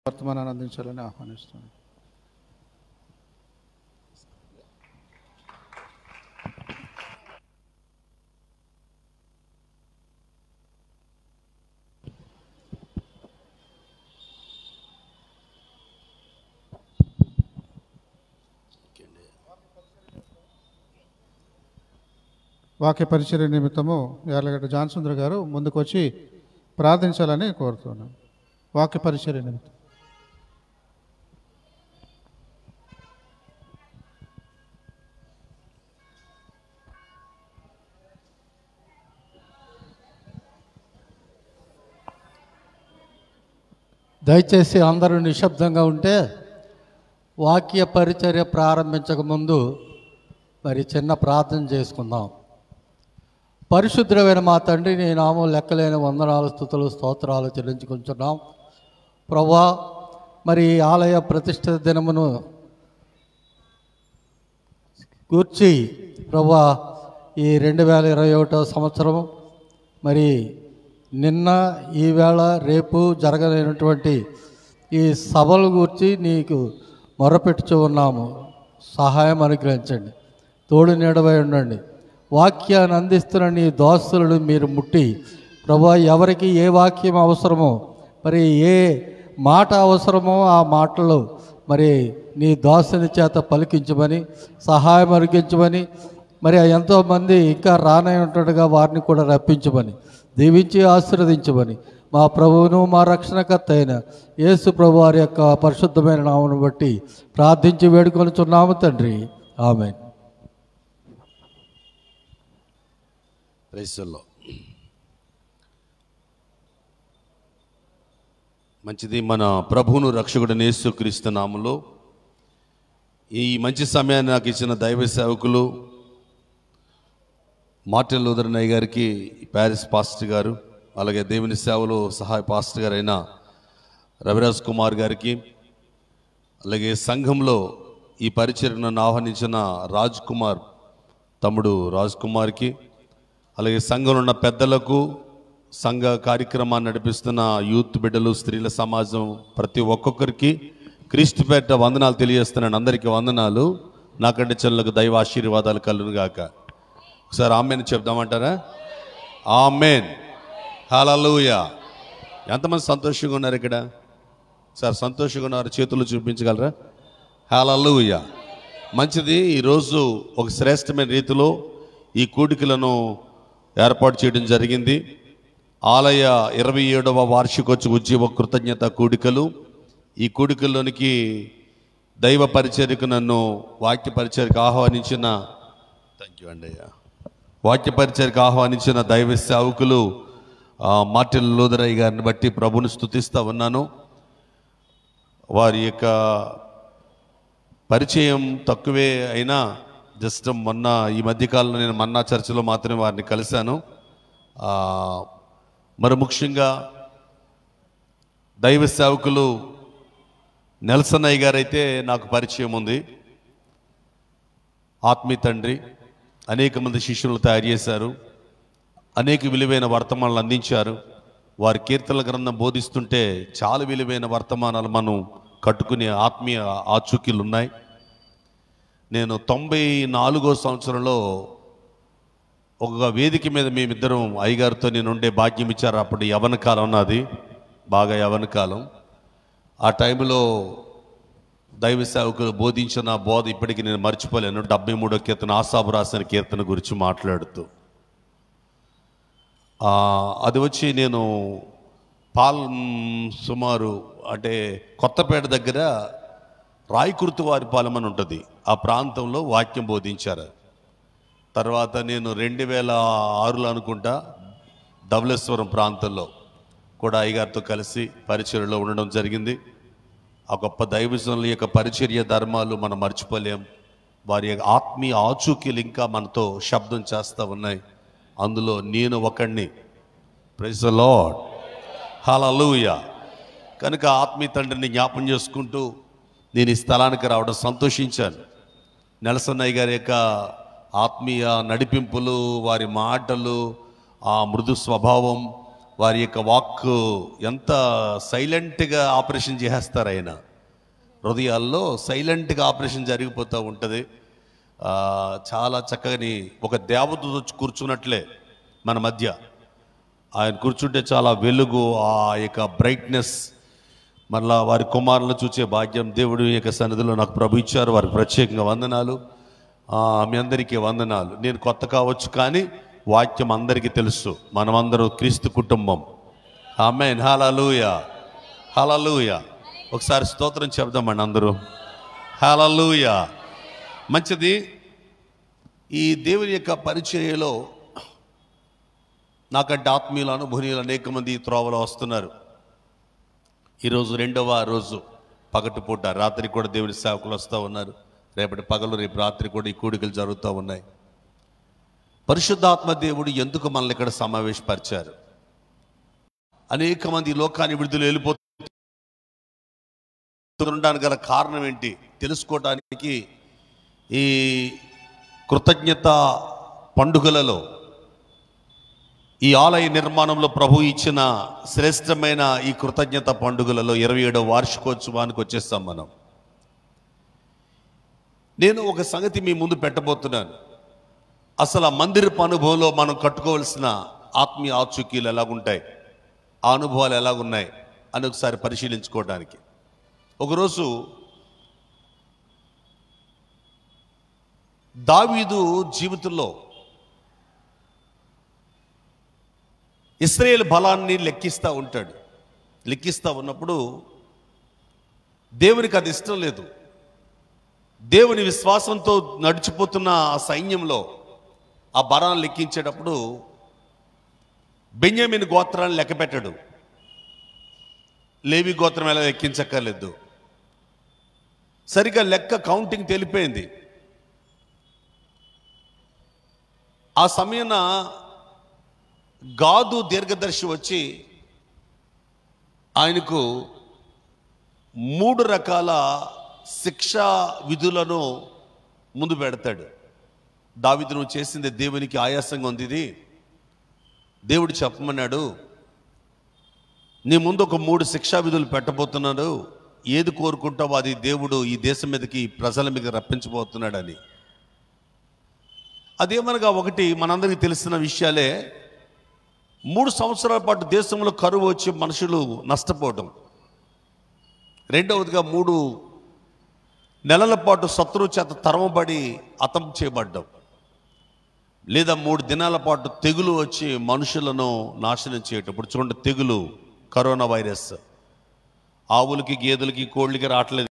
వర్తమానాన్ని అందించాలని ఆహ్వానిస్తున్నాను వాక్య పరిచర్య నిమిత్తము యార్లగడ్డ జాన్సుందర్ గారు ముందుకు వచ్చి ప్రార్థించాలని కోరుతున్నాను వాక్య పరిచర్య నిమిత్తం దయచేసి అందరూ నిశ్శబ్దంగా ఉంటే వాక్య పరిచర్య ప్రారంభించక ముందు మరి చిన్న ప్రార్థన చేసుకుందాం పరిశుద్ధమైన మా తండ్రి నీ నామం లెక్కలేని వందనాలు స్థుతులు స్తోత్రాలు చెల్లించుకుంటున్నాం ప్రభా మరి ఈ ఆలయ ప్రతిష్ఠిత దినమును గూర్చి ప్రభా ఈ రెండు వేల ఇరవై ఒకటో సంవత్సరం మరి నిన్న ఈవేళ రేపు జరగలేనటువంటి ఈ సభల గురించి నీకు మొరపెట్టుచు ఉన్నాము సహాయం అనుగ్రహించండి తోడు నీడవై ఉండండి వాక్యాన్ని అందిస్తున్న నీ దోస్తులను మీరు ముట్టి ప్రభా ఎవరికి ఏ వాక్యం అవసరమో మరి ఏ మాట అవసరమో ఆ మాటలు మరి నీ దోస్తుని చేత పలికించమని సహాయం అరిగించమని మరి ఎంతోమంది ఇంకా రానయ్యుంటగా వారిని కూడా రప్పించమని దీవించి ఆశీర్వదించమని మా ప్రభువును మా రక్షణకర్త అయిన యేసు ప్రభు వారి యొక్క పరిశుద్ధమైన నామను బట్టి ప్రార్థించి వేడుకొనుచున్నాము తండ్రి ఆమె ప్రైసల్లో మంచిది మన ప్రభువును రక్షకుడు యేసుక్రీస్తు నామములో ఈ మంచి సమయాన్ని నాకు ఇచ్చిన దైవ సేవకులు మార్టిన్ లూదరనయ్య గారికి ప్యారిస్ పాస్టర్ గారు అలాగే దేవుని సేవలో సహాయ పాస్టర్ గారు అయిన రవిరాజ్ కుమార్ గారికి అలాగే సంఘంలో ఈ పరిచయను నన్ను ఆహ్వానించిన రాజ్ కుమార్ తమ్ముడు రాజ్ కుమార్కి అలాగే సంఘంలో ఉన్న పెద్దలకు సంఘ కార్యక్రమాన్ని నడిపిస్తున్న యూత్ బిడ్డలు స్త్రీల సమాజం ప్రతి ఒక్కొక్కరికి క్రీస్తుపేట వందనాలు తెలియజేస్తున్నాను అందరికీ వందనాలు నాకంటే చెల్లకు దైవ ఆశీర్వాదాలు కలును గాక ఒకసారి ఆమెన్ చెప్దామంటారా ఆమెన్ హల్లెలూయా ఎంతమంది సంతోషంగా ఉన్నారు ఇక్కడ సార్ సంతోషంగా ఉన్నారు చేతులు చూపించగలరా హల్లెలూయా మంచిది ఈరోజు ఒక శ్రేష్టమైన రీతిలో ఈ కూడికలను ఏర్పాటు చేయడం జరిగింది ఆలయ ఇరవై ఏడవ వార్షికోత్సవ ఉద్యమ కృతజ్ఞత కూడికలు ఈ కూడికల్లోనికి దైవ పరిచర్యకు నన్ను వాక్య పరిచర్యకు ఆహ్వానించిన థ్యాంక్ యూ అండి వాక్య పరిచర్యకు ఆహ్వానించిన దైవ సేవకులు ఆ, మార్టిన్ లూదరయ్య గారిని బట్టి ప్రభుని స్తుతిస్తా ఉన్నాను వారి యొక్క పరిచయం తక్కువే అయినా జస్ట్ మొన్న ఈ మధ్యకాలంలో నేను మన్నా చర్చిలో మాత్రమే వారిని కలిశాను ఆ, మరి ముఖ్యంగా దైవ సేవకులు నెల్సన్ అయ్య గారైతే నాకు పరిచయం ఉంది ఆత్మీయ తండ్రి అనేక మంది శిష్యులు తయారు చేశారు అనేక విలువైన వర్తమానాలు అందించారు వారి కీర్తనల గ్రంథం బోధిస్తుంటే చాలా విలువైన వర్తమానాలు మనం కట్టుకునే ఆత్మీయ ఆచూకీలు ఉన్నాయి నేను తొంభై నాలుగో సంవత్సరంలో ఒక వేదిక మీద మేమిద్దరం అయ్యగారితో నేను ఉండే భాగ్యం ఇచ్చారు అప్పుడు యవన కాలం నాది బాగా యవన కాలం ఆ టైంలో దైవ సేవకులు బోధించిన బోధ ఇప్పటికీ నేను మర్చిపోలేను డెబ్బై మూడో కీర్తన ఆసాబు రాసిన కీర్తన గురించి మాట్లాడుతూ ఆ, అది వచ్చి నేను పాల్ మ్, సుమారు అంటే కొత్తపేట దగ్గర రాయకుర్తి వారి పాలెం అని ఉంటుంది ఆ ప్రాంతంలో వాక్యం బోధించారు తర్వాత నేను రెండు వేల ఆరులో అనుకుంటా ధవళేశ్వరం ప్రాంతంలో కూడా అయ్యగారితో కలిసి పరిచర్యలో ఉండడం జరిగింది ఆ గొప్ప దైవజనుల యొక్క పరిచర్య ధర్మాలు మనం మర్చిపోలేం వారి యొక్క ఆత్మీయ ఆచూకీలు ఇంకా మనతో శబ్దం చేస్తూ ఉన్నాయి అందులో నేను ఒకడిని ప్రైజ్ లార్డ్ హల్లెలూయా కనుక ఆత్మీయ తండ్రిని జ్ఞాపం చేసుకుంటూ నేను ఈ స్థలానికి రావడం సంతోషించాను నెలసన్నయ్య గారి యొక్క ఆత్మీయ నడిపింపులు వారి మాటలు ఆ మృదు స్వభావం వారి యొక్క వాక్ ఎంత సైలెంట్గా ఆపరేషన్ చేసేస్తారు ఆయన హృదయాల్లో సైలెంట్గా ఆపరేషన్ జరిగిపోతూ ఉంటుంది ఆ, చాలా చక్కని ఒక దేవత వచ్చి కూర్చున్నట్లే మన మధ్య ఆయన కూర్చుంటే చాలా వెలుగు ఆ యొక్క బ్రైట్నెస్ మరలా వారి కుమారులను చూసే భాగ్యం దేవుడి యొక్క సన్నిధిలో నాకు ప్రభు ఇచ్చారు వారికి ప్రత్యేకంగా వందనాలు ఆ, మీ అందరికీ వందనాలు నేను కొత్త కావచ్చు కానీ వాక్యం అందరికీ తెలుసు మనమందరూ క్రీస్తు కుటుంబం ఆమెన్ హలలుయ హలలుయ ఒకసారి స్తోత్రం చెప్దామండి అందరూ హలలుయ మంచిది ఈ దేవుని యొక్క పరిచర్యలో నాకంటే ఆత్మీయులు అనుభవనీయులు అనేక మంది ఈ త్రోవలో వస్తున్నారు ఈరోజు రెండవ రోజు పగటిపూట రాత్రి కూడా దేవుని సేవకులు వస్తూ ఉన్నారు రేపటి పగలు రేపు రాత్రి కూడా ఈ కూడికలు జరుగుతూ ఉన్నాయి పరిశుద్ధాత్మ దేవుడు ఎందుకు మనల్ని ఇక్కడ సమావేశపరిచారు అనేక మంది ఈ లోకాన్ని విడుదల వెళ్ళిపోతుండడానికి గల కారణం ఏంటి తెలుసుకోవడానికి ఈ కృతజ్ఞత పండుగలలో ఈ ఆలయ నిర్మాణంలో ప్రభు ఇచ్చిన శ్రేష్టమైన ఈ కృతజ్ఞత పండుగలలో ఇరవై ఏడవ వార్షికోత్సవానికి వచ్చేస్తాం మనం నేను ఒక సంగతి మీ ముందు పెట్టబోతున్నాను అసలు ఆ మందిరపు అనుభవంలో మనం కట్టుకోవాల్సిన ఆత్మీయ ఆచూకీలు ఎలాగుంటాయి ఆ అనుభవాలు ఎలాగున్నాయి అని ఒకసారి పరిశీలించుకోవడానికి ఒకరోజు దావీదు జీవితంలో ఇస్రాయేల్ బలాన్ని లెక్కిస్తూ ఉంటాడు లెక్కిస్తూ ఉన్నప్పుడు దేవునికి అది ఇష్టం లేదు దేవుని విశ్వాసంతో నడిచిపోతున్న ఆ సైన్యంలో ఆ బలాన్ని లెక్కించేటప్పుడు బెన్యామిన్ గోత్రాన్ని లెక్క పెట్టాడు లేవి గోత్రం ఎలా లెక్కించక్కర్లేదు సరిగ్గా లెక్క కౌంటింగ్ తెలిపోయింది ఆ సమయాన గాదు దీర్ఘదర్శి వచ్చి ఆయనకు మూడు రకాల శిక్షా విధులను ముందు పెడతాడు దావిదు నువ్వు చేసింది దేవునికి ఆయాసంగా ఉంది ఇది దేవుడు చెప్పమన్నాడు నీ ముందు ఒక మూడు శిక్షా విధులు పెట్టబోతున్నాడు ఏది కోరుకుంటావో అది దేవుడు ఈ దేశం మీదకి ప్రజల మీద రప్పించబోతున్నాడని అదేమనగా ఒకటి మనందరికీ తెలిసిన విషయాలే మూడు సంవత్సరాల పాటు దేశంలో కరువు వచ్చి మనుషులు నష్టపోవడం రెండవదిగా మూడు నెలల పాటు శత్రువు చేత తరమబడి అతం చేయబడ్డం లేదా మూడు దినాల పాటు తెగులు వచ్చి మనుషులను నాశనం చేయటం ఇప్పుడు చూడండి తెగులు కరోనా వైరస్ ఆవులకి గేదెలకి కోళ్ళకి రావట్లేదు